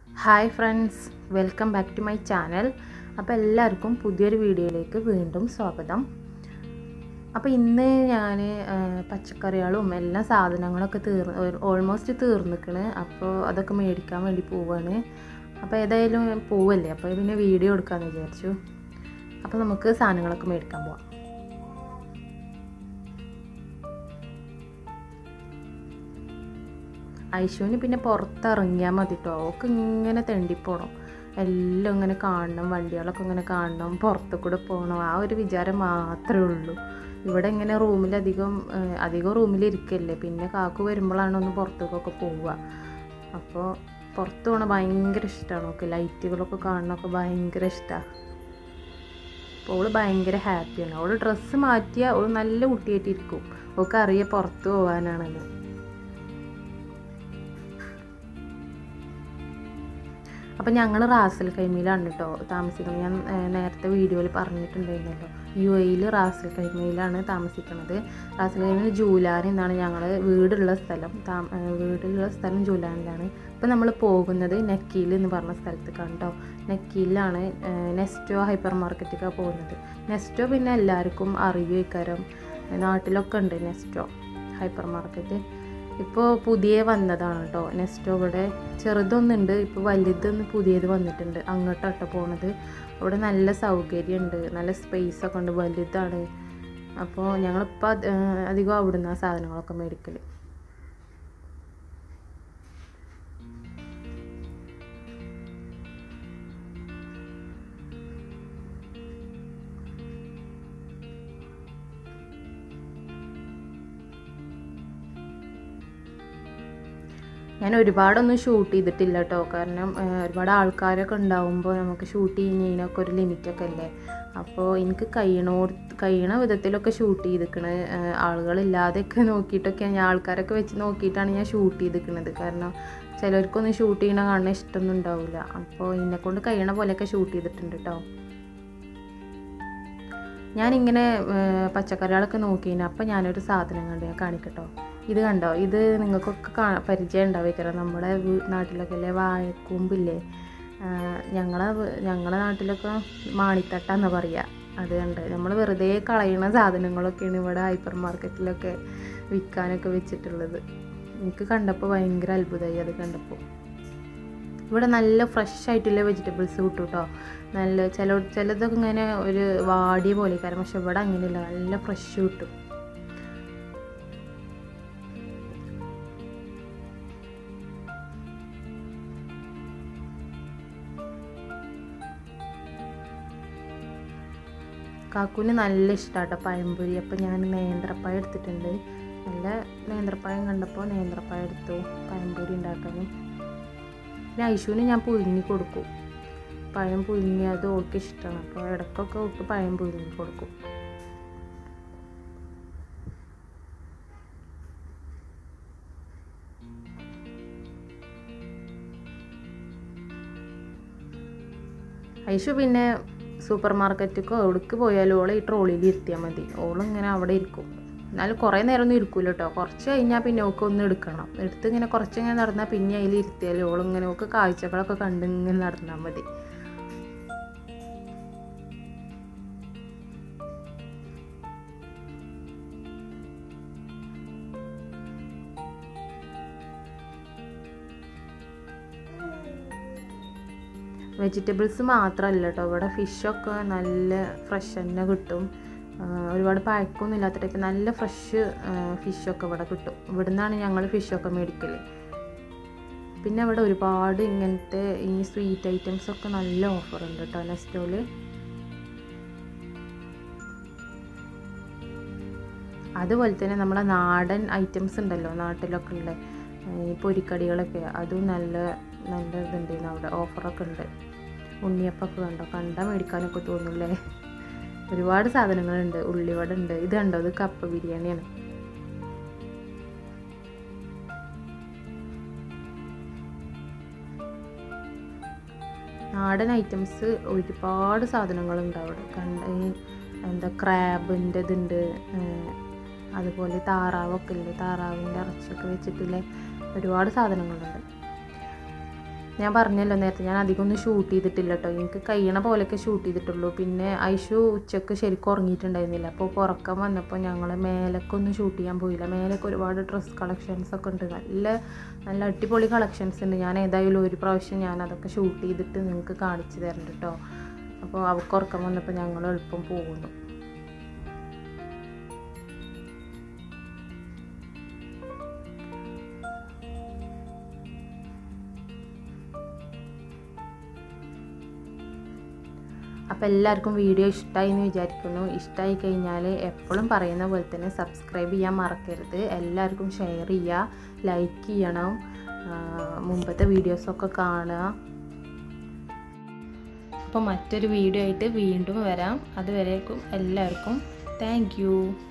hi friends welcome back to my channel അപ്പോൾ എല്ലാവർക്കും പുതിയൊരു വീഡിയോയിലേക്ക് വീണ്ടും സ്വാഗതം അപ്പോൾ ഇന്ന് ഞാൻ പച്ചക്കറികളും എല്ലാ സാധനങ്ങളൊക്കെ തീർന്ന് ഓൾമോസ്റ്റ് തീർന്നിക്കണ് അപ്പോൾ അതൊക്കെ മേടിക്കാൻ വേണ്ടി പോവാണ് അപ്പോൾ ഏതായാലും പോവല്ലേ അപ്പോൾ പിന്നെ വീഡിയോ എടുക്കാമെന്ന് വിചാരിച്ചു അപ്പോൾ നമുക്ക് സാധനങ്ങളൊക്കെ മേടിക്കാൻ പോവാം ഐശുവിന് പിന്നെ പുറത്തിറങ്ങിയാൽ മതി കേട്ടോ അവൾക്ക് ഇങ്ങനെ തെണ്ടിപ്പോണം എല്ലാം ഇങ്ങനെ കാണണം വണ്ടികളൊക്കെ ഇങ്ങനെ കാണണം പുറത്ത് കൂടെ പോകണം ആ ഒരു വിചാരം മാത്രമേ ഉള്ളൂ ഇവിടെ ഇങ്ങനെ റൂമിൽ അധികം അധികം റൂമിൽ ഇരിക്കല്ലേ പിന്നെ കാക്കു വരുമ്പോഴാണ് ഒന്ന് പുറത്തേക്കൊക്കെ പോവുക അപ്പോൾ പുറത്ത് പോകണ ഭയങ്കര ഇഷ്ടമാണ് ഓക്കെ ലൈറ്റുകളൊക്കെ കാണണമൊക്കെ ഭയങ്കര ഇഷ്ടമാണ് അപ്പോൾ അവൾ ഭയങ്കര ഹാപ്പിയാണ് അവൾ ഡ്രസ്സ് മാറ്റിയാൽ അവൾ നല്ല കുട്ടിയായിട്ടിരിക്കും അവൾക്ക് അറിയാം പുറത്ത് പോകാനാണെന്ന് അപ്പം ഞങ്ങൾ റാസൽ കൈമയിലാണ് കേട്ടോ താമസിക്കുന്നത് ഞാൻ നേരത്തെ വീഡിയോയിൽ പറഞ്ഞിട്ടുണ്ടായിരുന്നല്ലോ യു എയിൽ റാസൽ കൈമയിലാണ് താമസിക്കുന്നത് റാസൽ കൈമയിൽ ജൂലാൻ എന്നാണ് ഞങ്ങൾ വീടുള്ള സ്ഥലം താ വീടുള്ള സ്ഥലം ജൂലാനിലാണ് ഇപ്പം നമ്മൾ പോകുന്നത് നെക്കീൽ എന്ന് പറഞ്ഞ സ്ഥലത്ത് കണ്ടോ നെക്കീലാണ് നെസ്റ്റോ ഹൈപ്പർ മാർക്കറ്റിലേക്കാണ് പോകുന്നത് നെസ്റ്റോ പിന്നെ എല്ലാവർക്കും അറിയുമായിക്കാരം നാട്ടിലൊക്കെ ഉണ്ട് നെസ്റ്റോ ഹൈപ്പർ മാർക്കറ്റ് ഇപ്പോൾ പുതിയ വന്നതാണ് കേട്ടോ നെക്സ്റ്റ് ഇവിടെ ചെറുതൊന്നുണ്ട് ഇപ്പോൾ വലുതൊന്ന് പുതിയത് വന്നിട്ടുണ്ട് അങ്ങോട്ടാട്ടോ പോണത് അവിടെ നല്ല സൗകര്യമുണ്ട് നല്ല സ്പേസ് ഒക്കെ ഉണ്ട് വലുതാണ് അപ്പോൾ ഞങ്ങളിപ്പോൾ അധികം അവിടുന്ന് ആ സാധനങ്ങളൊക്കെ മേടിക്കൽ ഞാൻ ഒരുപാടൊന്നും ഷൂട്ട് ചെയ്തിട്ടില്ല കേട്ടോ കാരണം ഒരുപാട് ആൾക്കാരൊക്കെ ഉണ്ടാവുമ്പോൾ നമുക്ക് ഷൂട്ട് ചെയ്യുന്നതിനൊക്കെ ഒരു ലിമിറ്റൊക്കെ അല്ലേ അപ്പോൾ എനിക്ക് കഴിയണോ കഴിയണ വിധത്തിലൊക്കെ ഷൂട്ട് ചെയ്തിക്കണ് ആളുകളില്ലാതെയൊക്കെ നോക്കിയിട്ടൊക്കെ ഞാൻ ആൾക്കാരൊക്കെ വെച്ച് നോക്കിയിട്ടാണ് ഞാൻ ഷൂട്ട് ചെയ്തിരിക്കുന്നത് കാരണം ചിലർക്കൊന്നും ഷൂട്ട് ചെയ്യണ കാണാൻ ഇഷ്ടമൊന്നും ഉണ്ടാവില്ല അപ്പോൾ എന്നെക്കൊണ്ട് കഴിയണ പോലെയൊക്കെ ഷൂട്ട് ചെയ്തിട്ടുണ്ട് കേട്ടോ ഞാനിങ്ങനെ പച്ചക്കറികളൊക്കെ നോക്കിയിന് അപ്പോൾ ഞാനൊരു സാധനം കണ്ട് ഞാൻ കാണിക്കട്ടോ ഇത് കണ്ടോ ഇത് നിങ്ങൾക്കൊക്കെ കാ പരിചയം ഉണ്ടാവിക്കണം നമ്മുടെ നാട്ടിലൊക്കെ അല്ലേ വാഴക്കൂമ്പില്ലേ ഞങ്ങളെ ഞങ്ങളെ നാട്ടിലൊക്കെ മാണിത്തട്ടാന്ന് പറയുക അത് കണ്ട് നമ്മൾ വെറുതെ കളയുന്ന സാധനങ്ങളൊക്കെയാണ് ഇവിടെ ഹൈപ്പർ മാർക്കറ്റിലൊക്കെ വിൽക്കാനൊക്കെ വെച്ചിട്ടുള്ളത് എനിക്ക് കണ്ടപ്പോൾ ഭയങ്കര അത്ഭുതമായി അത് കണ്ടപ്പോൾ ഇവിടെ നല്ല ഫ്രഷ് ആയിട്ടുള്ള വെജിറ്റബിൾസ് കിട്ടും കേട്ടോ നല്ല ചില ചിലതൊക്കെ ഇങ്ങനെ ഒരു വാടിയ പോലെ കാരണം പക്ഷെ ഇവിടെ അങ്ങനെയല്ല നല്ല ഫ്രഷ് കിട്ടും കാക്കുവിന് നല്ല ഇഷ്ടമാട്ടോ പഴംപൊരി അപ്പോൾ ഞാൻ നേന്ത്രപ്പഴം എടുത്തിട്ടുണ്ട് നല്ല നേന്ത്രപ്പഴം കണ്ടപ്പോൾ നേന്ത്രപ്പഴം എടുത്തു പഴംപൊരി ഉണ്ടാക്കാനും പിന്നെ ഐശുവിന് ഞാൻ പുഴുങ്ങി കൊടുക്കും പഴം പുഴുങ്ങി അത് ഓൾക്ക് ഇഷ്ടമാണ് അപ്പോൾ ഇടയ്ക്കൊക്കെ ഓൾക്ക് പഴം പുഴുങ്ങി കൊടുക്കും ഐഷു പിന്നെ സൂപ്പർ മാർക്കറ്റിക്കോ എവിടേക്ക് പോയാലും ഓളെ ഈ ട്രോളിയിൽ ഇരുത്തിയാൽ മതി ഓളിങ്ങനെ അവിടെ ഇരിക്കും എന്നാലും കുറേ നേരം ഒന്നും ഇരിക്കൂല കേട്ടോ കുറച്ച് കഴിഞ്ഞാൽ പിന്നെ ഓൾക്ക് ഒന്ന് എടുക്കണം എടുത്ത് ഇങ്ങനെ കുറച്ചിങ്ങനെ നടന്നാൽ പിന്നെ അതിൽ ഇരുത്തിയാൽ ഓളിങ്ങനെ ഓൾക്ക് കാഴ്ചകളൊക്കെ കണ്ട് ഇങ്ങനെ നടന്നാൽ മതി വെജിറ്റബിൾസ് മാത്രമല്ല കേട്ടോ ഇവിടെ ഫിഷൊക്കെ നല്ല ഫ്രഷ് തന്നെ കിട്ടും ഒരുപാട് പഴക്കമൊന്നും ഇല്ലാത്ത ടൈപ്പ് നല്ല ഫ്രഷ് ഫിഷൊക്കെ ഇവിടെ കിട്ടും ഇവിടെ നിന്നാണ് ഞങ്ങൾ ഫിഷൊക്കെ മേടിക്കൽ പിന്നെ ഇവിടെ ഒരുപാട് ഇങ്ങനത്തെ ഈ സ്വീറ്റ് ഐറ്റംസ് ഒക്കെ നല്ല ഓഫർ ഉണ്ട് കേട്ടോ നെസ്റ്റോല് അതുപോലെ തന്നെ നമ്മുടെ നാടൻ ഐറ്റംസ് ഉണ്ടല്ലോ നാട്ടിലൊക്കെ ഉള്ള ഈ പൊരിക്കടികളൊക്കെ അതും നല്ല നല്ല ഇതുണ്ടായിരുന്നു അവിടെ ഓഫറൊക്കെ ഉണ്ട് ഉണ്ണിയപ്പൊക്കെ കണ്ടോ കണ്ടാൽ മേടിക്കാനൊക്കെ തോന്നില്ലേ ഒരുപാട് സാധനങ്ങളുണ്ട് ഉള്ളിവട ഉണ്ട് ഇത് കണ്ടോ ഇത് കപ്പ ബിരിയാണിയാണ് നാടൻ ഐറ്റംസ് ഒരുപാട് സാധനങ്ങളുണ്ട് അവിടെ കണ്ട ഈ എന്താ ക്രാബിൻ്റെ ഇതുണ്ട് അതുപോലെ താറാവൊക്കെ ഇല്ലേ താറാവിൻ്റെ ഇറച്ചിയൊക്കെ വെച്ചിട്ടില്ലേ ഒരുപാട് സാധനങ്ങളുണ്ട് ഞാൻ പറഞ്ഞല്ലോ നേരത്തെ ഞാൻ അധികം ഒന്നും ഷൂട്ട് ചെയ്തിട്ടില്ല കേട്ടോ എനിക്ക് കഴിയണ പോലെയൊക്കെ ഷൂട്ട് ചെയ്തിട്ടുള്ളൂ പിന്നെ ഐഷു ഉച്ചക്ക് ശരിക്കും ഉറങ്ങിയിട്ടുണ്ടായിരുന്നില്ല അപ്പോൾ ഉറക്കം വന്നപ്പോൾ ഞങ്ങൾ മേലൊക്കെ ഒന്നും ഷൂട്ട് ചെയ്യാൻ പോയില്ല മേലൊക്കെ ഒരുപാട് ഡ്രസ് കളക്ഷൻസ് ഒക്കെ ഉണ്ട് നല്ല നല്ല അടിപൊളി കളക്ഷൻസ് ഉണ്ട് ഞാൻ ഏതായാലും ഒരു പ്രാവശ്യം ഞാൻ അതൊക്കെ ഷൂട്ട് ചെയ്തിട്ട് നിങ്ങൾക്ക് കാണിച്ചു തരുന്നുണ്ട് കേട്ടോ അപ്പോൾ അവൾക്ക് ഉറക്കം വന്നപ്പോൾ ഞങ്ങൾ എളുപ്പം പോകുന്നു അപ്പോൾ എല്ലാവർക്കും വീഡിയോ ഇഷ്ടമായി എന്ന് വിചാരിക്കുന്നു ഇഷ്ടമായി കഴിഞ്ഞാൽ എപ്പോഴും പറയുന്ന പോലെ തന്നെ സബ്സ്ക്രൈബ് ചെയ്യാൻ മറക്കരുത് എല്ലാവർക്കും ഷെയർ ചെയ്യുക ലൈക്ക് ചെയ്യണം മുമ്പത്തെ വീഡിയോസൊക്കെ കാണുക അപ്പോൾ മറ്റൊരു വീഡിയോ ആയിട്ട് വീണ്ടും വരാം അതുവരേക്കും എല്ലാവർക്കും താങ്ക്